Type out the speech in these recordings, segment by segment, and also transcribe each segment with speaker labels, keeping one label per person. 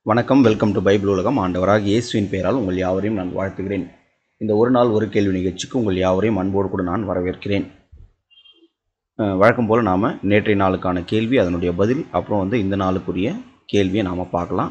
Speaker 1: வணக்கம் welcome to Bible உலகம் ஆண்டவராக இயேசுவின் பெயரால் உங்கள் யாவரையும் நான் வாழ்த்துகிறேன் இந்த ஒரு நாள் ஒரு கேள்வி நிகழ்ச்சிக்கு உங்கள் யாவரையும் அன்போடு கூட நான் வரவேற்கிறேன் அஹ், வழக்கம் போல் நாம் நேற்றைய நாளுக்கான கேள்வி அதனுடைய பதில் அப்புறம் வந்து இந்த நாளுக்குரிய கேள்வியை நாம் பார்க்கலாம்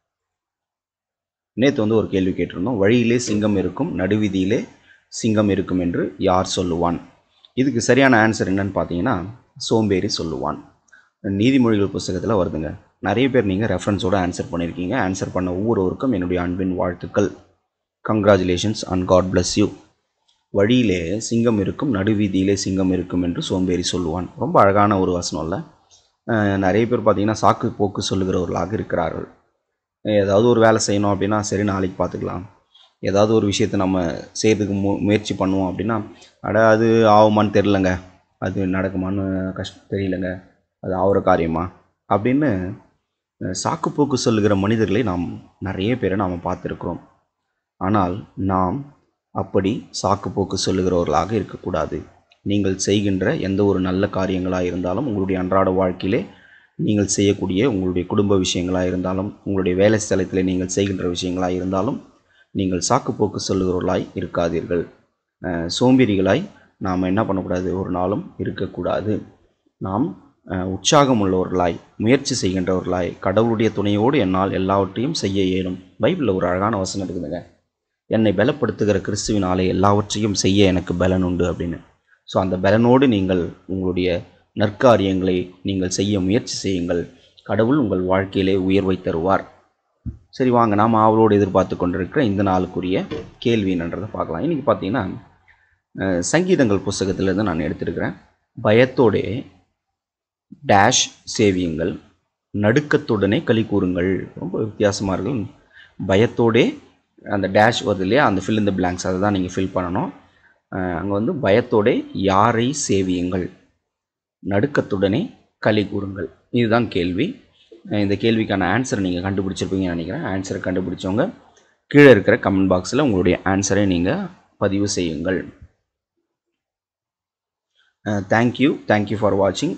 Speaker 1: நேற்று வந்து ஒரு கேள்வி கேட்டிருந்தோம் வழியிலே சிங்கம் இருக்கும் நடுவீதியிலே சிங்கம் இருக்கும் என்று யார் சொல்லுவான் இதுக்கு சரியான ஆன்சர் என்னன்னு பார்த்தீங்கன்னா சோம்பேறி சொல்லுவான் நீதிமொழிகள் புஸ்தகத்தில் வருதுங்க நிறைய பேர் நீங்கள் ரெஃபரன்ஸோட ஆன்சர் பண்ணியிருக்கீங்க ஆன்சர் பண்ண ஒவ்வொருவருக்கும் என்னுடைய அன்பின் வாழ்த்துக்கள் congratulations and God bless you வழியிலே சிங்கம் இருக்கும் நடுவீதியிலே சிங்கம் இருக்கும் என்று சோம்பேறி சொல்லுவான் ரொம்ப அழகான ஒரு வசனம் இல்லை அஹ் நிறைய பேர் பார்த்தீங்கன்னா சாக்கு போக்கு சொல்லுகிறவர்களாக இருக்கிறார்கள் ஏதாவது ஒரு வேலை செய்யணும் அப்படின்னா சரி நாளைக்கு பார்த்துக்கலாம் ஏதாவது ஒரு விஷயத்தை நம்ம செய்கிறதுக்கு மு முயற்சி பண்ணுவோம் அப்படின்னா அட அது ஆகுமான்னு தெரிலங்க அது நடக்குமான்னு கஷ்ட தெரியலங்க அது ஆகிற காரியமா அப்படின்னு அஹ், சாக்குப்போக்கு சொல்லுகிற மனிதர்களை நாம் நிறைய பேரை நாம் பார்த்துருக்குறோம் ஆனால் நாம் அப்படி சாக்குப்போக்கு சொல்லுகிறவர்களாக இருக்கக்கூடாது நீங்கள் செய்கின்ற எந்த ஒரு நல்ல காரியங்களாக இருந்தாலும் உங்களுடைய அன்றாட வாழ்க்கையிலே நீங்கள் செய்யக்கூடிய உங்களுடைய குடும்ப விஷயங்களாக இருந்தாலும் உங்களுடைய வேலை ஸ்தலத்தில் நீங்கள் செய்கின்ற விஷயங்களாக இருந்தாலும் நீங்கள் சாக்குப்போக்கு சொல்லுகிறவர்களாய் இருக்காதீர்கள் அஹ், சோம்பேறிகளாய் நாம் என்ன பண்ணக்கூடாது ஒரு நாளும் இருக்கக்கூடாது நாம் அஹ், உற்சாகம் உள்ளவர்களாய் முயற்சி செய்கின்றவர்களாய் கடவுளுடைய துணையோடு என்னால் எல்லாவற்றையும் செய்ய இயலும் பைபிளில் ஒரு அழகான வசனம் இருக்குதுங்க என்னை பலப்படுத்துகிற கிறிஸ்துவினாலே எல்லாவற்றையும் செய்ய எனக்கு பலன் உண்டு அப்படின்னு ஸோ அந்த பலனோடு நீங்கள் உங்களுடைய நற்காரியங்களை நீங்கள் செய்ய முயற்சி செய்யுங்கள் கடவுள் உங்கள் வாழ்க்கையிலே உயர்வை தருவார் சரி வாங்க நாம் அவளோடு எதிர்பார்த்து கொண்டிருக்கிற இந்த நாளுக்குரிய கேள்வி என்னன்றதை பார்க்கலாம் இன்றைக்கி பார்த்தீங்கன்னா அஹ், சங்கீதங்கள் புஸ்தகத்திலேருந்து நான் எடுத்திருக்கிறேன் பயத்தோடே டேஷ் சேவியுங்கள் நடுக்கத்துடனே களி கூறுங்கள் ரொம்ப வித்தியாசமாக இருக்கும் பயத்தோடே அந்த டேஷ் வருது இல்லையா அந்த ஃபில் இந்த பிளாங்க்ஸ் அதை தான் நீங்கள் ஃபில் பண்ணணும் அங்கே வந்து பயத்தோடே யாரை சேவியுங்கள் நடுக்கத்துடனே களி கூறுங்கள் இதுதான் கேள்வி அஹ் இந்த கேள்விக்கான ஆன்சரை நீங்கள் கண்டுபிடிச்சிருப்பீங்கன்னு நினைக்கிறேன் ஆன்சரை கண்டுபிடிச்சவங்க கீழே இருக்கிற கமெண்ட் பாக்ஸில் உங்களுடைய ஆன்சரை நீங்கள் பதிவு செய்யுங்கள் தேங்க்யூ தேங்க்யூ ஃபார் வாட்சிங்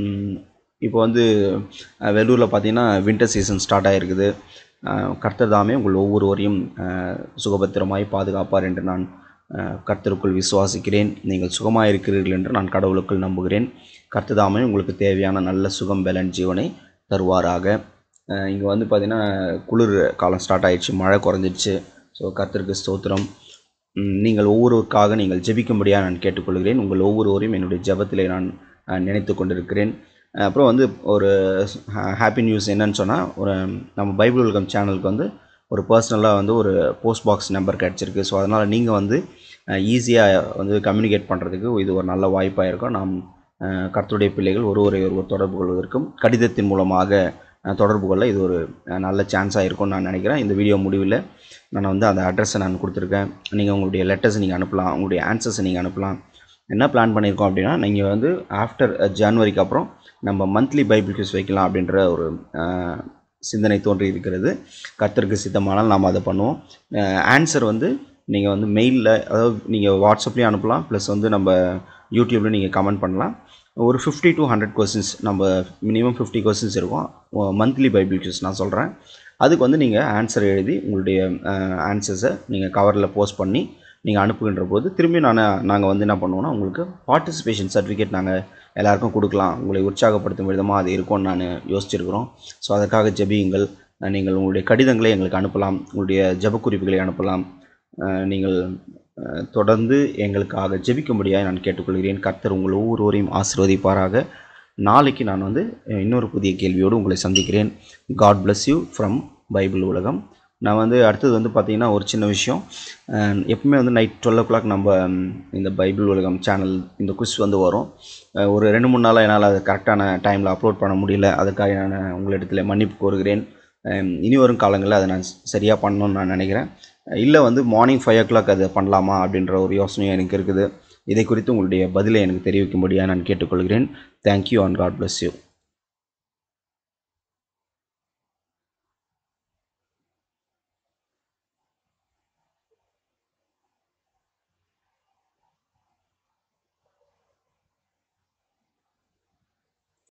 Speaker 1: இப்போ வந்து அஹ், வெள்ளூரில் பார்த்தீங்கன்னா வின்டர் சீசன் ஸ்டார்ட் ஆகிருக்குது அஹ், கர்த்தர் தாமே உங்கள் ஒவ்வொருவரையும் அஹ், சுகபத்திரமாய் பாதுகாப்பார் என்று நான் அஹ், கர்த்தருக்குள் விசுவாசிக்கிறேன் நீங்கள் சுகமாக இருக்கிறீர்கள் என்று நான் கடவுளுக்குள் நம்புகிறேன் கர்த்தர் தாமே உங்களுக்கு தேவையான நல்ல சுகம் பலன் ஜீவனை தருவாராக இங்கே வந்து பார்த்திங்கன்னா குளிர் காலம் ஸ்டார்ட் ஆயிடுச்சு மழை குறைஞ்சிடுச்சு ஸோ கர்த்தருக்கு ஸ்தோத்திரம் ம், நீங்கள் ஒவ்வொருவருக்காக நீங்கள் ஜெபிக்கும்படியாக நான் கேட்டுக்கொள்கிறேன் உங்கள் ஒவ்வொருவரையும் என்னுடைய ஜெபத்திலே நான் அஹ், நினைத்து கொண்டிருக்கிறேன் அஹ், அப்புறம் வந்து ஒரு ஹாப்பி நியூஸ் என்னன்னு சொன்னால் ஒரு நம்ம பைபிள் வெல்கம் சேனலுக்கு வந்து ஒரு பர்சனலாக வந்து ஒரு போஸ்ட் பாக்ஸ் நம்பர் கிடச்சிருக்கு ஸோ அதனால் நீங்கள் வந்து ஈஸியாக வந்து கம்யூனிகேட் பண்ணுறதுக்கு இது ஒரு நல்ல வாய்ப்பாக இருக்கும் நாம் அஹ், கர்த்தருடைய பிள்ளைகள் ஒருவரை ஒருவர் தொடர்பு கொள்வதற்கும் கடிதத்தின் மூலமாக அஹ், தொடர்பு கொள்ள இது ஒரு அஹ், நல்ல சான்ஸாக இருக்கும்னு நான் நினைக்கிறேன் இந்த வீடியோ முடிவில் நான் வந்து அந்த அட்ரஸை நான் கொடுத்துருக்கேன் நீங்கள் உங்களுடைய லெட்டர்ஸை நீங்கள் அனுப்பலாம் உங்களுடைய ஆன்சர்ஸை நீங்கள் அனுப்பலாம் என்ன பிளான் பண்ணியிருக்கோம் அப்படின்னா நீங்கள் வந்து ஆஃப்டர் ஜனவரிக்கு அப்புறம் நம்ம மந்த்லி பைபிள் கியூஸ் வைக்கலாம் அப்படின்ற ஒரு அஹ், சிந்தனை தோன்றி இருக்கிறது கர்த்தருக்கு சித்தமானால் நாம் அதை பண்ணுவோம் ஆன்சர் வந்து நீங்கள் வந்து மெயிலில் அதாவது நீங்கள் வாட்ஸ்அப்லேயும் அனுப்பலாம் ப்ளஸ் வந்து நம்ம யூடியூப்லேயும் நீங்கள் கமெண்ட் பண்ணலாம் ஒரு ஃபிஃப்டி to ஹண்ட்ரட் கொஸ்டின்ஸ் நம்ம மினிமம் ஃபிஃப்டி கொஸ்டின்ஸ் இருக்கும் மந்த்லி பைபிள் கியூஸ் நான் சொல்கிறேன் அதுக்கு வந்து நீங்கள் ஆன்சர் எழுதி உங்களுடைய ஆன்சர்ஸை நீங்கள் கவரில் போஸ்ட் பண்ணி நீங்கள் அனுப்புகின்ற போது திரும்பி நான் நாங்கள் வந்து என்ன பண்ணுவோம்னா உங்களுக்கு பார்ட்டிசிபேஷன் சர்டிஃபிகேட் நாங்கள் எல்லாருக்கும் கொடுக்கலாம் உங்களை உற்சாகப்படுத்தும் விதமாக அது இருக்கும்னு நான் யோசிச்சிருக்கிறோம் ஸோ அதற்காக ஜெபியுங்கள் அஹ் நீங்கள் உங்களுடைய கடிதங்களை எங்களுக்கு அனுப்பலாம் உங்களுடைய ஜெப குறிப்புகளை அனுப்பலாம் அஹ் நீங்கள் அஹ், தொடர்ந்து எங்களுக்காக ஜெபிக்கும்படியாக நான் கேட்டுக்கொள்கிறேன் கர்த்தர் உங்கள் ஒவ்வொருவரையும் ஆசீர்வதிப்பாராக நாளைக்கு நான் வந்து அஹ், இன்னொரு புதிய கேள்வியோடு உங்களை சந்திக்கிறேன் God bless you from Bible உலகம் நான் வந்து அடுத்தது வந்து பார்த்தீங்கன்னா ஒரு சின்ன விஷயம் அஹ், எப்பவுமே வந்து நைட் டுவெல் ஓ கிளாக் நம்ம ம், இந்த பைபிள் உலகம் சேனல் இந்த குஸ் வந்து வரும் அஹ், ஒரு ரெண்டு மூணு நாளாக என்னால் அது கரெக்டான டைமில் அப்லோட் பண்ண முடியல அதுக்காக நான் உங்களிடத்தில் மன்னிப்பு கோருகிறேன் அஹ், இனி வரும் காலங்களில் அதை நான் சரியாக பண்ணணும்னு நான் நினைக்கிறேன் இல்லை வந்து மார்னிங் ஃபைவ் ஓ கிளாக் அதை பண்ணலாமா அப்படின்ற ஒரு யோசனையும் எனக்கு இருக்குது இதை குறித்து உங்களுடைய பதிலை எனக்கு தெரிவிக்கும்படியாக நான் கேட்டுக்கொள்கிறேன் thank you and God bless you